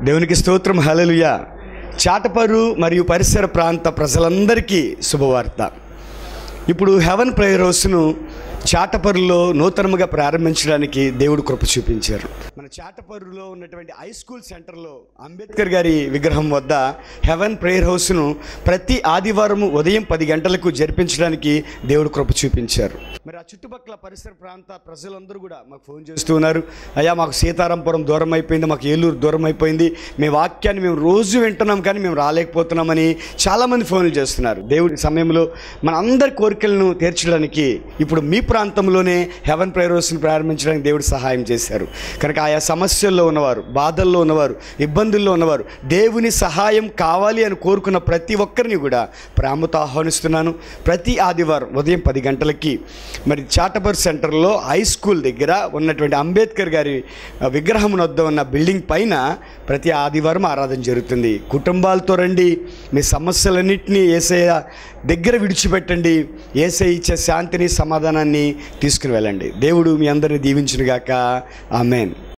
దేవునికి స్తోత్రం హల్లెలూయా చాటపరు మరియు పరిసర ప్రాంత ప్రజలందరికీ శుభవార్త ఇప్పుడు హెవెన్ ప్రేయర్ హౌస్ను చాటపరులో నూతనముగా ప్రారంభించడానికి దేవుడు కృప చూపించారు మన చాటపరులో ఉన్నటువంటి హై స్కూల్ సెంటర్లో అంబేద్కర్ గారి విగ్రహం వద్ద హెవెన్ ప్రేయర్ హౌస్ను ప్రతి ఆదివారం ఉదయం పది గంటలకు జరిపించడానికి దేవుడు కృప చూపించారు మరి ఆ చుట్టుపక్కల పరిసర ప్రాంత ప్రజలందరూ కూడా మాకు ఫోన్ చేస్తూ ఉన్నారు అయ్యా మాకు సీతారాంపురం దూరం అయిపోయింది మాకు ఏలూరు దూరం అయిపోయింది మీ వాక్యాన్ని మేము రోజు వింటున్నాం కానీ మేము రాలేకపోతున్నామని చాలామంది ఫోన్లు చేస్తున్నారు దేవుడి సమయంలో మన అందరి కోరికలను తీర్చడానికి ఇప్పుడు మీ ప్రాంతంలోనే హెవెన్ ప్రేయర్స్ని ప్రారంభించడానికి దేవుడు సహాయం చేశారు కనుక ఆయా సమస్యల్లో ఉన్నవారు బాధల్లో ఉన్నవారు ఇబ్బందుల్లో ఉన్నవారు దేవుని సహాయం కావాలి అని కోరుకున్న ప్రతి ఒక్కరిని కూడా ప్రేమతో ఆహ్వానిస్తున్నాను ప్రతి ఆదివారం ఉదయం పది గంటలకి మరి చాటపర్ సెంటర్లో హై స్కూల్ దగ్గర ఉన్నటువంటి అంబేద్కర్ గారి ఆ, విగ్రహం వద్ద ఉన్న బిల్డింగ్ పైన ప్రతి ఆదివారం ఆరాధన జరుగుతుంది కుటుంబాలతో రండి మీ సమస్యలన్నింటినీ ఏసయ్య దగ్గర విడిచిపెట్టండి ఏసయ్య ఇచ్చే శాంతిని సమాధానాన్ని తీసుకుని వెళ్ళండి దేవుడు మీ అందరిని దీవించునుగాక ఆమెన్